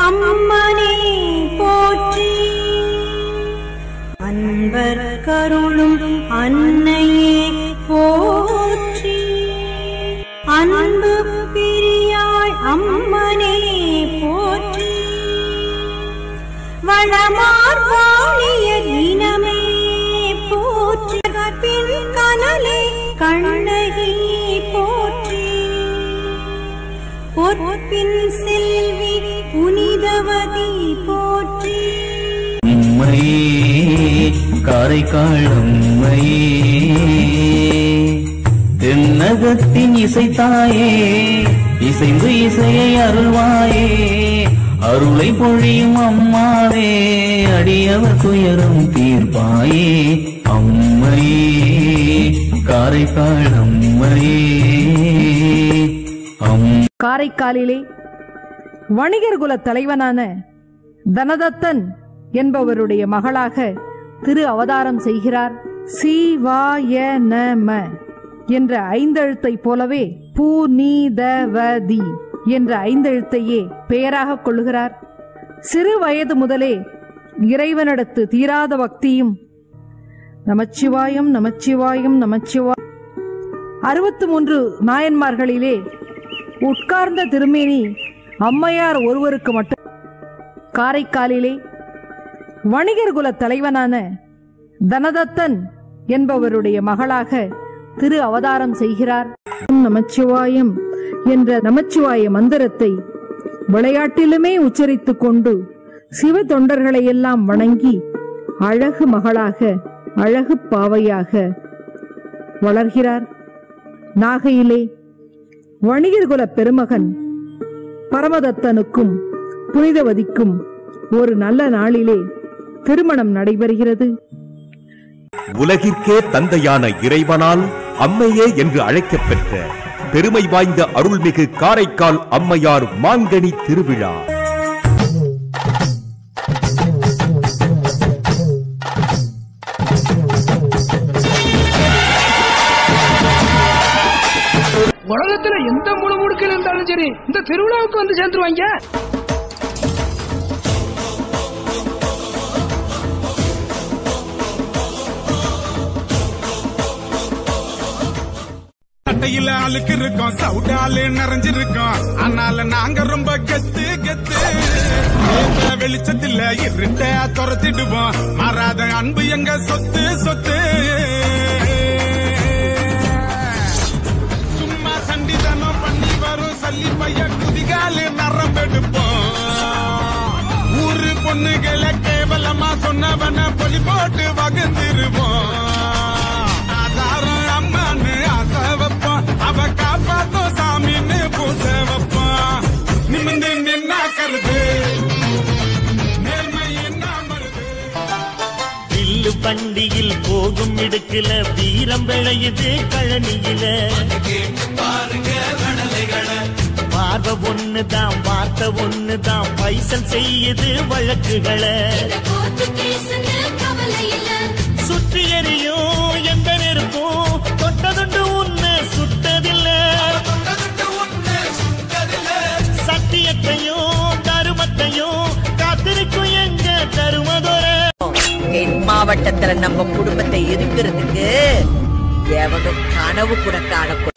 அம்மனே போற்றி அன்பர் கருளும் அன்னையே போற்றி அன்பு பிரியாள் அம்மனே போற்றி வளமார் வாழிய தினமே போற்றி பின் கனலே கண்ணகி போற்றி பொற்பின் செல்வி புனிதவதி போற்றி அம்மையே காரைக்கால் அம்மையே தென்னகத்தின் இசைத்தாயே இசைந்து இசையை அருள்வாயே அருளை பொழியும் அம்மாவே அடியவர் துயரும் தீர்ப்பாயே அம்மையே காரைக்கால் அம்மையே அம் காரைக்காலிலே வணிகர் குல தலைவனான தனதத்தன் என்பவருடைய மகளாக திரு அவதாரம் செய்கிறார் சிவாய நம என்ற ஐந்தெழுத்தை போலவே புனிதவதி என்ற ஐந்தெழுத்தையே பெயராக கொள்ளுகிறார் சிறு வயது முதலே இறைவனிடத்து தீராத பக்தியும் நமச்சிவாயம் நமச்சிவாயம் நமச்சிவாய் அறுபத்து மூன்று நாயன்மார்களிலே உட்கார்ந்த திருமேனி அம்மையார் ஒருவருக்கு மட்டும் காரைக்காலிலே வணிகர் குல தலைவனான தனதத்தன் என்பவருடைய மகளாக திரு அவதாரம் செய்கிறார் நமச்சிவாயம் என்ற நமச்சிவாய மந்திரத்தை விளையாட்டிலுமே உச்சரித்துக் கொண்டு சிவ தொண்டர்களை எல்லாம் வணங்கி அழகு மகளாக அழகு பாவையாக வளர்கிறார் நாகையிலே வணிகர் குல பெருமகன் பரமதத்தனுக்கும் புனிதவதிக்கும் ஒரு நல்ல நாளிலே திருமணம் நடைபெறுகிறது உலகிற்கே தந்தையான இறைவனால் அம்மையே என்று அழைக்கப்பெற்ற பெருமை வாய்ந்த அருள்மிகு காரைக்கால் அம்மையார் மாங்கனி திருவிழா உலகத்துல எந்த முழு முடுக்கில் இருந்தாலும் சரி இந்த திருவிழாவுக்கு வந்து சேர்ந்துருவாங்க அட்டையில அழுக்கு இருக்கோம் சவுடாலு நிறைஞ்சிருக்கோம் அதனால நாங்க ரொம்ப கெத்து கெத்து ஏத்த வெளிச்சத்துல இருட்ட துரத்திடுவோம் மாறாத அன்பு எங்க சொத்து சொத்து சும்மா சண்டிதனம் பண்ணி வரும் சல்லி பைய குதிகாலு நரம்பெடுப்போம் ஊரு பொண்ணுகளை கேவலமா சொன்னவன பொலி போட்டு வகுந்துருவோம் ஆதாரம் அம்மான்னு ஆசை வைப்போம் அவ காப்பாத்தும் சாமின்னு பூச வைப்போம் நிமிந்து நின்னா கருது நேர்மை என்ன மருது வில்லு பண்டியில் போகும் இடுக்குல வீரம் விளையுது கழனியில பார்வை ஒண்ணுதான் வார்த்தை ஒண்ணுதான் பைசல் செய்யுது வழக்குகளை சுற்றி எரியும் எந்த நெருப்பும் தொட்டதுண்டு உன்னை சுட்டதில்லை சத்தியத்தையும் தருமத்தையும் காத்திருக்கும் எங்க தருமதொரை என் மாவட்டத்துல நம்ம குடும்பத்தை இருக்கிறதுக்கு எவனும் கனவு கூட காணக்கூடாது